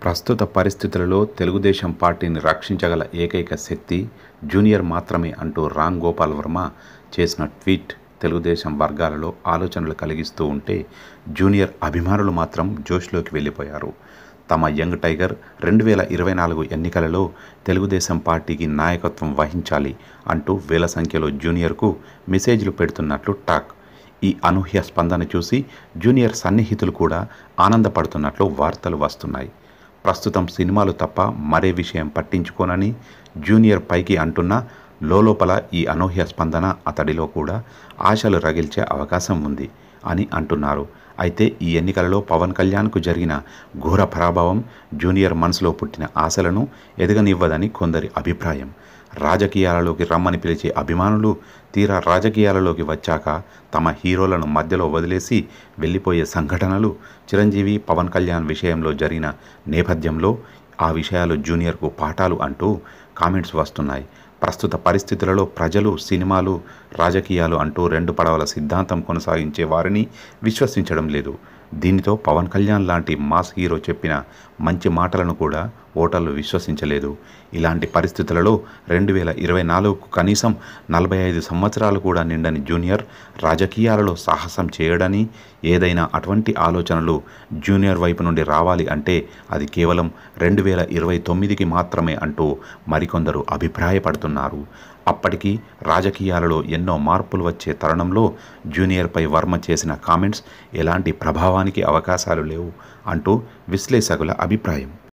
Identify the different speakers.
Speaker 1: ప్రస్తుత పరిస్థితులలో తెలుగుదేశం పార్టీని రక్షించగల ఏకైక శక్తి జూనియర్ మాత్రమే అంటూ రామ్ గోపాల్ వర్మ చేసిన ట్వీట్ తెలుగుదేశం వర్గాలలో ఆలోచనలు కలిగిస్తూ ఉంటే జూనియర్ అభిమానులు మాత్రం జోష్లోకి వెళ్ళిపోయారు తమ యంగ్ టైగర్ రెండు వేల ఇరవై నాలుగు ఎన్నికలలో తెలుగుదేశం పార్టీకి నాయకత్వం వహించాలి అంటూ వేల సంఖ్యలో జూనియర్కు మెసేజ్లు పెడుతున్నట్లు టాక్ ఈ అనూహ్య స్పందన చూసి జూనియర్ సన్నిహితులు కూడా ఆనందపడుతున్నట్లు వార్తలు వస్తున్నాయి ప్రస్తుతం సినిమాలు తప్ప మరే విషయం పట్టించుకోనని జూనియర్ పైకి అంటున్న లోపల ఈ అనూహ్య స్పందన అతడిలో కూడా ఆశలు రగిల్చే అవకాశం ఉంది అని అంటున్నారు అయితే ఈ ఎన్నికలలో పవన్ కళ్యాణ్కు జరిగిన ఘోర పరాభవం జూనియర్ మనసులో పుట్టిన ఆశలను ఎదగనివ్వదని కొందరి అభిప్రాయం రాజకీయాలలోకి రమ్మని పిలిచే అభిమానులు తీరా రాజకీయాలలోకి వచ్చాక తమ హీరోలను మధ్యలో వదిలేసి వెళ్ళిపోయే సంఘటనలు చిరంజీవి పవన్ కళ్యాణ్ విషయంలో జరిగిన నేపథ్యంలో ఆ విషయాలు జూనియర్కు పాఠాలు అంటూ కామెంట్స్ వస్తున్నాయి ప్రస్తుత పరిస్థితులలో ప్రజలు సినిమాలు రాజకీయాలు అంటూ రెండు పడవల సిద్ధాంతం కొనసాగించే వారిని విశ్వసించడం లేదు దీనితో పవన్ కళ్యాణ్ లాంటి మాస్ హీరో చెప్పిన మంచి మాటలను కూడా ఓటర్లు విశ్వసించలేదు ఇలాంటి పరిస్థితులలో రెండు వేల ఇరవై నాలుగుకు కనీసం నలభై ఐదు సంవత్సరాలు కూడా నిండని జూనియర్ రాజకీయాలలో సాహసం చేయడని ఏదైనా అటువంటి ఆలోచనలు జూనియర్ వైపు నుండి రావాలి అంటే అది కేవలం రెండు వేల ఇరవై తొమ్మిదికి మాత్రమే అంటూ మరికొందరు అభిప్రాయపడుతున్నారు అప్పటికి రాజకీయాలలో ఎన్నో మార్పులు వచ్చే తరుణంలో జూనియర్పై వర్మ చేసిన కామెంట్స్ ఎలాంటి ప్రభావానికి అవకాశాలు లేవు అంటూ విశ్లేషకుల అభిప్రాయం